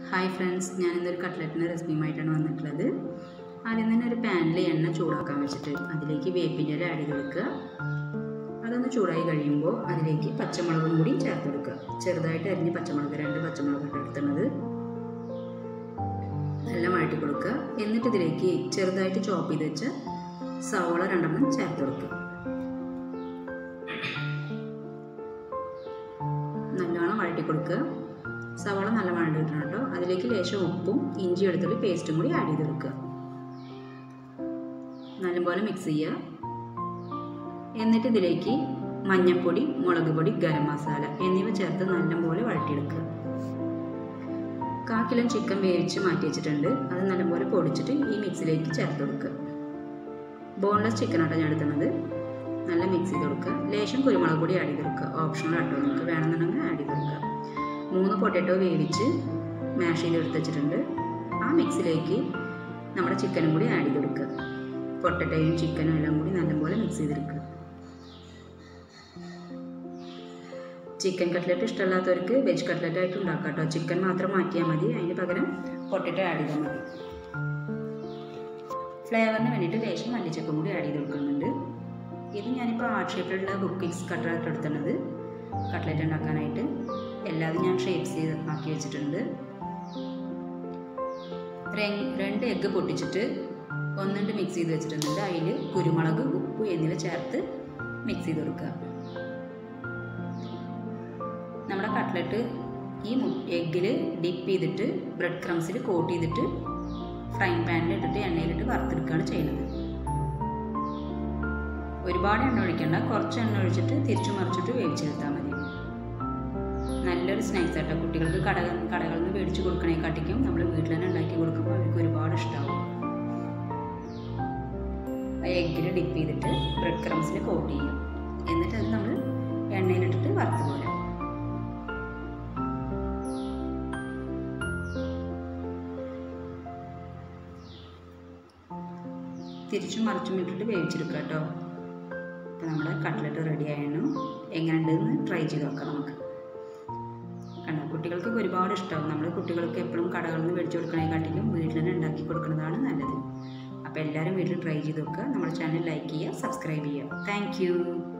hi friends ഞാൻ ഇന്നൊരു കട്ട്ലറ്റിൻ്റെ റെസിപ്പിയുമായിട്ടാണ് വന്നിട്ടുള്ളത് ആദ്യം തന്നെ ഒരു പാനിൽ എണ്ണ ചൂടാക്കാൻ വെച്ചിട്ട് അതിലേക്ക് വേപ്പിൻ്റെ ഇല ആഡ് ചെയ്ത് കൊടുക്കുക അതൊന്ന് ചൂടായി കഴിയുമ്പോൾ അതിലേക്ക് പച്ചമുളകും കൂടി ചേർത്ത് കൊടുക്കുക ചെറുതായിട്ട് അരിഞ്ഞ് പച്ചമുളക് രണ്ട് പച്ചമുളക് എടുത്തുന്നത് നല്ല വഴറ്റി കൊടുക്കുക എന്നിട്ട് ഇതിലേക്ക് ചെറുതായിട്ട് ചോപ്പ് ചെയ്ത് വെച്ച സവോള രണ്ടെണ്ണം ചേർത്ത് കൊടുക്കുക നല്ലോണം വഴറ്റി കൊടുക്കുക സവാള നല്ല വഴണ്ടി കിട്ടണം കേട്ടോ അതിലേക്ക് ലേശം ഉപ്പും ഇഞ്ചി എടുത്തിട്ട് പേസ്റ്റും കൂടി ആഡ് ചെയ്ത് കൊടുക്കുക നല്ലപോലെ മിക്സ് ചെയ്യുക എന്നിട്ട് ഇതിലേക്ക് മഞ്ഞൾപ്പൊടി മുളക് പൊടി ഗരം മസാല എന്നിവ ചേർത്ത് നല്ലപോലെ വഴറ്റിയെടുക്കുക കാ കിലോ ചിക്കൻ വേവിച്ച് മാറ്റി വെച്ചിട്ടുണ്ട് അത് നല്ലപോലെ പൊടിച്ചിട്ട് ഈ മിക്സിലേക്ക് ചേർത്ത് കൊടുക്കുക ബോൺലെസ് ചിക്കനാട്ടോ ഞാൻ എടുക്കുന്നത് നല്ല മിക്സ് ചെയ്ത് കൊടുക്കുക ലേശം കുരുമുളക് പൊടി ആഡ് ചെയ്ത് കൊടുക്കുക ഓപ്ഷണൽ ആട്ടോ നിങ്ങൾക്ക് വേണമെന്നുണ്ടെങ്കിൽ ആഡ് ചെയ്ത് കൊടുക്കുക മൂന്ന് പൊട്ടാറ്റോ വേവിച്ച് മാഷ് ചെയ്ത് എടുത്ത് വെച്ചിട്ടുണ്ട് ആ മിക്സിലേക്ക് നമ്മുടെ ചിക്കനും കൂടി ആഡ് ചെയ്ത് കൊടുക്കുക പൊട്ടറ്റോയും ചിക്കനും എല്ലാം കൂടി നല്ലപോലെ മിക്സ് ചെയ്തെടുക്കുക ചിക്കൻ കട്ട്ലറ്റ് ഇഷ്ടമല്ലാത്തവർക്ക് വെജ് കട്ട്ലറ്റ് ആയിട്ട് ഉണ്ടാക്കാം കേട്ടോ ചിക്കൻ മാത്രം മാറ്റിയാൽ മതി അതിന് പകരം പൊട്ടറ്റോ ആഡ് ചെയ്താൽ മതി ഫ്ലേവറിന് വേണ്ടിയിട്ട് ലേശം മല്ലിച്ചക്കും കൂടി ആഡ് ചെയ്ത് കൊടുക്കുന്നുണ്ട് ഇത് ഞാനിപ്പോൾ ആർട്ട് ഷേപ്പിലുള്ള കുക്കിങ്സ് കട്ട്ലറ്റ് എടുത്തുള്ളത് കട്ട്ലറ്റ് ഉണ്ടാക്കാനായിട്ട് എല്ലാതും ഞാൻ ഷേപ്സ് ചെയ്ത് ആക്കി വെച്ചിട്ടുണ്ട് രണ്ട് എഗ്ഗ് പൊട്ടിച്ചിട്ട് ഒന്നുണ്ട് മിക്സ് ചെയ്ത് വെച്ചിട്ടുണ്ട് അതിൽ കുരുമുളക് ഉപ്പ് എന്നിവ ചേർത്ത് മിക്സ് ചെയ്ത് കൊടുക്കുക നമ്മുടെ കട്ട്ലറ്റ് ഈ എഗ്ഗിൽ ഡിപ്പ് ചെയ്തിട്ട് ബ്രെഡ് ക്രംസിൽ കോട്ട് ചെയ്തിട്ട് ഫ്രൈങ് പാനിൽ ഇട്ടിട്ട് എണ്ണയിലിട്ട് വറുത്തെടുക്കുകയാണ് ചെയ്യുന്നത് ഒരുപാട് എണ്ണ ഒഴിക്കേണ്ട കുറച്ച് എണ്ണ ഒഴിച്ചിട്ട് തിരിച്ചു മറിച്ചിട്ട് വേവിച്ചെടുത്താൽ മതി നല്ലൊരു സ്നാക്സ് ആട്ടോ കുട്ടികൾക്ക് കട കടകളിൽ നിന്ന് മേടിച്ച് കൊടുക്കണേക്കാട്ടിക്കും നമ്മൾ വീട്ടിൽ തന്നെ ഉണ്ടാക്കി കൊടുക്കുമ്പോൾ അവർക്ക് ഒരുപാട് ഇഷ്ടമാവും ആ എഗ്ഗിൽ ഡിപ്പ് ചെയ്തിട്ട് ബ്രെഡ് ക്രംസിൽ കോട്ട് ചെയ്യും എന്നിട്ട് അത് നമ്മൾ എണ്ണയിലിട്ടിട്ട് വറുത്ത് പോരാം തിരിച്ചും മറിച്ചും ഇട്ടിട്ട് വേവിച്ചെടുക്കുക കേട്ടോ അപ്പോൾ നമ്മുടെ കട്ട്ലറ്റ് റെഡി ആയിരുന്നു എങ്ങനെയുണ്ടെന്ന് ട്രൈ ചെയ്ത് നോക്കാം നമുക്ക് കണ്ടോ കുട്ടികൾക്ക് ഒരുപാട് ഇഷ്ടമാവും നമ്മൾ കുട്ടികൾക്ക് എപ്പോഴും കടകളിൽ നിന്ന് മേടിച്ച് കൊടുക്കണേക്കാട്ടിക്കും വീട്ടിൽ തന്നെ ഉണ്ടാക്കി കൊടുക്കുന്നതാണ് നല്ലത് അപ്പോൾ എല്ലാവരും വീട്ടിൽ ട്രൈ ചെയ്ത് നോക്കുക നമ്മുടെ ചാനൽ ലൈക്ക് ചെയ്യുക സബ്സ്ക്രൈബ് ചെയ്യുക താങ്ക്